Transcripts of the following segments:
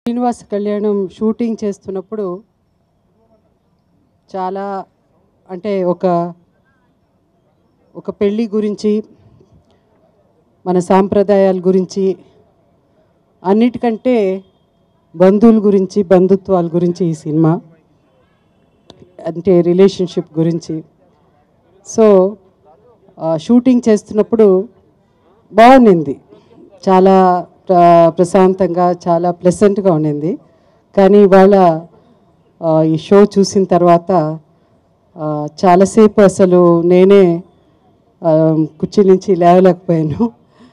శ్రీనివాస కళ్యాణం షూటింగ్ చేస్తున్నప్పుడు చాలా అంటే ఒక ఒక పెళ్ళి గురించి మన సాంప్రదాయాల గురించి అన్నిటికంటే బంధువుల గురించి బంధుత్వాల గురించి ఈ సినిమా అంటే రిలేషన్షిప్ గురించి సో ఆ, షూటింగ్ చేస్తున్నప్పుడు బాగుండింది చాలా ప్ర- ప్రశాంతంగా చాలా ప్లెసెంట్గా ఉండింది కానీ ఇవాళ ఆ, ఈ షో చూసిన తర్వాత ఆ, చాలాసేపు అసలు నేనే ఆ, కుర్చీ నుంచి లేవలేకపోయాను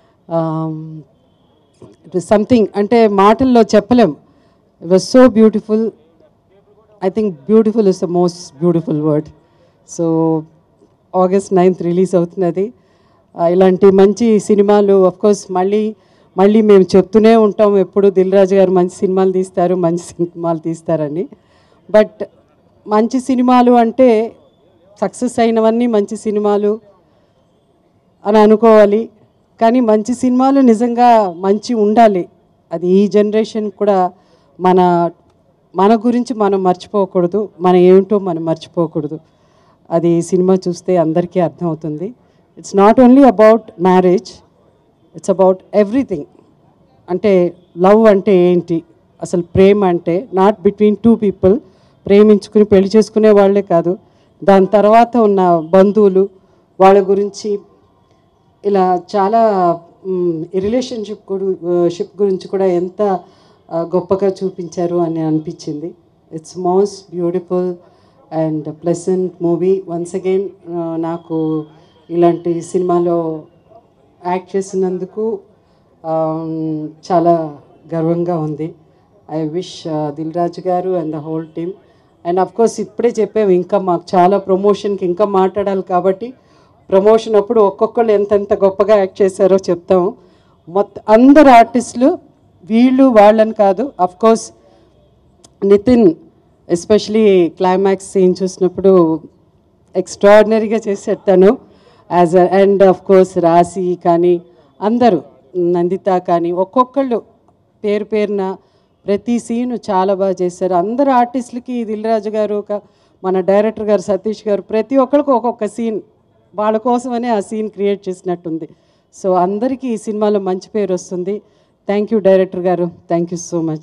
ఇట్ వాజ్ సంథింగ్ అంటే మాటల్లో చెప్పలేం it was so beautiful I think beautiful is the most beautiful word so August ninth release అవుతున్నది ఆ, ఇలాంటి మంచి సినిమాలు కోర్స్ మళ్ళీ మళ్ళీ మేము చెప్తూనే ఉంటాం ఎప్పుడు దిల్ రాజు గారు మంచి సినిమాలు తీస్తారు మంచి సినిమాలు తీస్తారని బట్ మంచి సినిమాలు అంటే సక్సెస్ అయినవన్నీ మంచి సినిమాలు అని అనుకోవాలి కానీ మంచి సినిమాలు నిజంగా మంచి ఉండాలి అది ఈ జనరేషన్ కూడా మన మన గురించి మనం మర్చిపోకూడదు మన ఏమిటో మనం మర్చిపోకూడదు అది ఈ సినిమా చూస్తే అందరికీ అర్థమవుతుంది it's not only about marriage it's about everything అంటే లవ్ అంటే ఏంటి అసలు ప్రేమ అంటే నాట్ బిట్వీన్ టూ పీపుల్ ప్రేమించుకుని పెళ్లి చేసుకునే వాళ్ళే కాదు దాని తర్వాత ఉన్న బంధువులు వాళ్ళ గురించి ఇలా చాలా రిలేషన్షిప్ షిప్ గురించి కూడా ఎంత ఆ, గొప్పగా చూపించారు అని అనిపించింది it's most beautiful and pleasant movie once again నాకు ఇలాంటి సినిమాలో యాక్ట్ చేసినందుకు ఆ, చాలా గర్వంగా ఉంది ఐ విష్ దిల్ రాజు గారు and the whole team and of course ఇప్పుడే చెప్పాము ఇంకా మాకు చాలా ప్రమోషన్కి ఇంకా మాట్లాడాలి కాబట్టి ప్రమోషన్ అప్పుడు ఒక్కొక్కళ్ళు ఎంతెంత గొప్పగా యాక్ట్ చేశారో చెప్తాము మొత్తం అందరు ఆర్టిస్టులు వీళ్ళు వాళ్ళని కాదు of course Nithin especially climax scene చూసినప్పుడు ఎక్స్ట్రాడినరీగా చేశాడు తను యాజ్ అండ్ ఆఫ్ కోర్స్ రాశి కానీ అందరూ నందిత కానీ ఒక్కొక్కళ్ళు పేరు పేరున ప్రతి సీను చాలా బాగా చేశారు అందరు ఆర్టిస్టులకి దిల్రాజు గారు ఒక మన డైరెక్టర్ గారు సతీష్ గారు ప్రతి ఒక్కరికి ఒక్కొక్క సీన్ వాళ్ళ కోసమనే ఆ సీన్ క్రియేట్ చేసినట్టుంది సో అందరికీ ఈ సినిమాలో మంచి పేరు వస్తుంది థ్యాంక్ యూ డైరెక్టర్ గారు థ్యాంక్ యూ సో మచ్